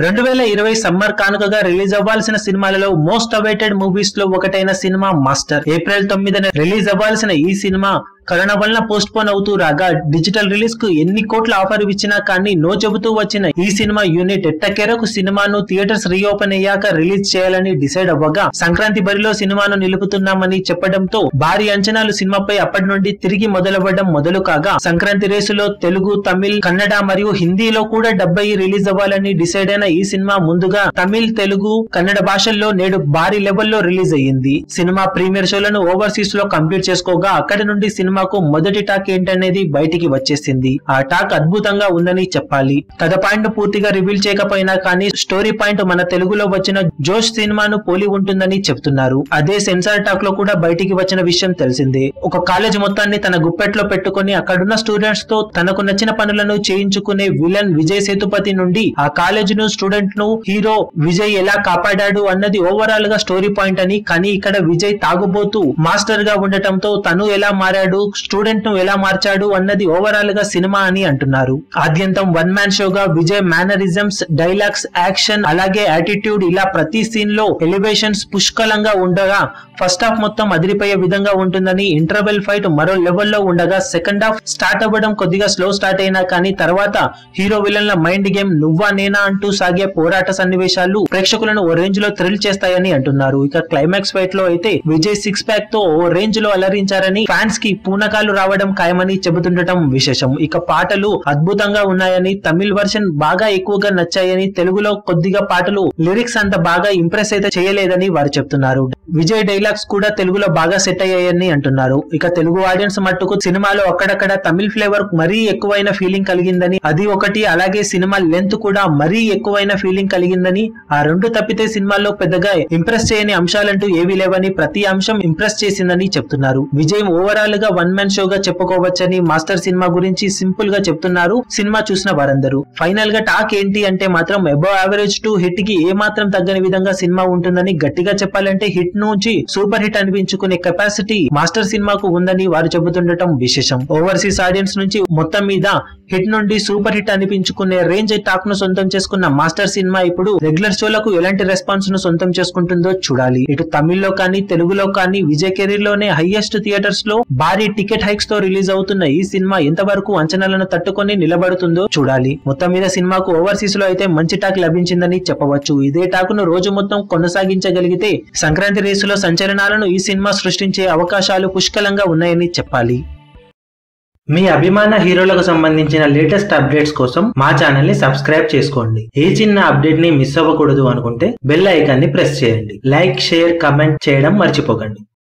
రెండు వేల ఇరవై సమ్మర్ కానుకగా రిలీజ్ అవ్వాల్సిన సినిమాలలో మోస్ట్ అవైటెడ్ మూవీస్ లో ఒకటైన సినిమా మాస్టర్ ఏప్రిల్ తొమ్మిదిన రిలీజ్ అవ్వాల్సిన ఈ సినిమా కరోనా వలన పోస్ట్ పోన్ అవుతూ రాగా డిజిటల్ రిలీజ్ కు ఎన్ని కోట్ల ఆఫర్ ఇచ్చినా కానీ నో చెబుతూ వచ్చిన ఈ సినిమా యూనిట్ ఎట్టకేరకు సినిమాను థియేటర్స్ రీఓపెన్ అయ్యాక రిలీజ్ చేయాలని డిసైడ్ అవ్వగా సంక్రాంతి బరిలో సినిమాను నిలుపుతున్నామని చెప్పడంతో భారీ అంచనాలు సినిమాపై అప్పటి నుండి తిరిగి మొదలవ్వడం మొదలు కాగా సంక్రాంతి రేసులో తెలుగు తమిళ్ కన్నడ మరియు హిందీలో కూడా డెబ్బై రిలీజ్ అవ్వాలని డిసైడ్ అయిన ఈ సినిమా ముందుగా తమిళ్ తెలుగు కన్నడ భాషల్లో నేడు భారీ లెవెల్లో రిలీజ్ అయ్యింది సినిమా ప్రీమియర్ షోలను ఓవర్సీస్ లో కంప్లీట్ చేసుకోగా అక్కడి నుండి సినిమాకు మొదటి టాక్ ఏంటనేది బయటికి వచ్చేసింది ఆ టాక్ అద్భుతంగా ఉందని చెప్పాలి కథ పాయింట్ పూర్తిగా రివీల్ చేయకపోయినా కానీ స్టోరీ పాయింట్ మన తెలుగులో వచ్చిన జోష్ సినిమాను పోలి ఉంటుందని చెప్తున్నారు అదే సెన్సార్ టాక్ లో కూడా బయటికి వచ్చిన విషయం తెలిసిందే ఒక కాలేజ్ మొత్తాన్ని తన గుప్పెట్లో పెట్టుకుని అక్కడున్న స్టూడెంట్స్ తో తనకు నచ్చిన పనులను చేయించుకునే విలన్ విజయ్ సేతుపతి నుండి ఆ కాలేజ్ ను స్టూడెంట్ ను హీరో విజయ్ ఎలా కాపాడాడు అన్నది ఓవరాల్ గా స్టోరీ పాయింట్ అని కానీ ఇక్కడ విజయ్ తాగుబోతూ మాస్టర్ గా ఉండటంతో తను ఎలా మారాడు స్టూడెంట్ ను ఎలా మార్చాడు అన్నది ఓవరాల్ గా సినిమా అని అంటున్నారు ఆద్యంతం వన్ మ్యాన్ షోగా విజయ్ మేనరిజమ్స్ డైలాగ్స్ యాక్షన్ అలాగే యాటిట్యూడ్ ఇలా ప్రతి సీన్ లో ఎలివేషన్స్ పుష్కలంగా ఉండగా ఫస్ట్ హాఫ్ మొత్తం అదిరిపోయే విధంగా ఉంటుందని ఇంటర్వెల్ ఫైట్ మరో లెవెల్లో ఉండగా సెకండ్ హాఫ్ స్టార్ట్ అవ్వడం కొద్దిగా స్లో స్టార్ట్ అయినా కానీ తర్వాత హీరో విలన్ల మైండ్ గేమ్ నువ్వా నేనా అంటూ సాగే పోరాట సన్నివేశాలు ప్రేక్షకులను ఓ రేంజ్ లో థ్రిల్ చేస్తాయని అంటున్నారు ఇక క్లైమాక్స్ ఫైట్ లో అయితే విజయ్ సిక్స్ ప్యాక్ తో ఓ రేంజ్ లో అలరించారని ఫ్యాన్స్ కి పూనకాలు రావడం ఖాయమని చెబుతుండటం విశేషం ఇక పాటలు అద్భుతంగా ఉన్నాయని తమిళ్ వర్షన్ బాగా ఎక్కువగా నచ్చాయని తెలుగులో కొద్దిగా పాటలు లిరిక్స్ అంత బాగా ఇంప్రెస్ అయితే చేయలేదని వారు చెప్తున్నారు విజయ్ డైలాగ్స్ కూడా తెలుగులో బాగా సెట్ అయ్యాయని అంటున్నారు ఇక తెలుగు ఆడియన్స్ మట్టుకు సినిమాలో అక్కడక్కడ తమిళ్ ఫ్లేవర్ మరీ ఎక్కువైన ఫీలింగ్ కలిగిందని అది ఒకటి అలాగే సినిమా లెంత్ కూడా మరీ ఎక్కువైన ఫీలింగ్ కలిగిందని ఆ రెండు తప్పితే సినిమాలో పెద్దగా ఇంప్రెస్ చేయని అంశాలంటూ ఏవీ లేవని ప్రతి అంశం ఇంప్రెస్ చేసిందని చెప్తున్నారు Vijay overall one man man షోగా చెప్పుకోవచ్చని మాస్టర్ సినిమా గురించి సింపుల్ గా చెప్తున్నారు సినిమా చూసిన వారందరూ ఫైనల్ గా టాక్ ఏంటి అంటే మాత్రం అబౌ యావరేజ్ టు హిట్ కి ఏ మాత్రం తగ్గని విధంగా సినిమా ఉంటుందని గట్టిగా చెప్పాలంటే హిట్ నుంచి సూపర్ హిట్ అనిపించుకునే కెపాసిటీ మాస్టర్ సినిమాకు ఉందని వారు చెబుతుండటం విశేషం ఓవర్సీస్ ఆడియన్స్ నుంచి మొత్తం మీద హిట్ నుండి సూపర్ హిట్ అనిపించుకునే రేంజ్ టాక్ ను సొంతం చేసుకున్న మాస్టర్ సినిమా ఇప్పుడు రెగ్యులర్ షోలకు ఎలాంటి రెస్పాన్స్ ను సొంతం చేసుకుంటుందో చూడాలి ఇటు తమిళ్లో కానీ తెలుగులో కానీ విజయ్ కెరీర్ లోనే హైయెస్ట్ థియేటర్స్ లో భారీ టికెట్ హైక్స్ తో రిలీజ్ అవుతున్న ఈ సినిమా ఎంతవరకు అంచనాలను తట్టుకొని నిలబడుతుందో చూడాలి మొత్తం మీద సినిమాకు ఓవర్సీస్ లో అయితే మంచి టాక్ లభించిందని చెప్పవచ్చు ఇదే టాక్ ను రోజు మొత్తం కొనసాగించగలిగితే సంక్రాంతి రేసులో సంచలనాలను ఈ సినిమా సృష్టించే అవకాశాలు పుష్కలంగా ఉన్నాయని చెప్పాలి మీ అభిమాన హీరోలకు సంబంధించిన లేటెస్ట్ అప్డేట్స్ కోసం మా ఛానల్ ని సబ్స్క్రైబ్ చేసుకోండి ఏ చిన్న అప్డేట్ ని మిస్ అవ్వకూడదు అనుకుంటే బెల్ ఐకాన్ ని ప్రెస్ చేయండి లైక్ షేర్ కమెంట్ చేయడం మర్చిపోకండి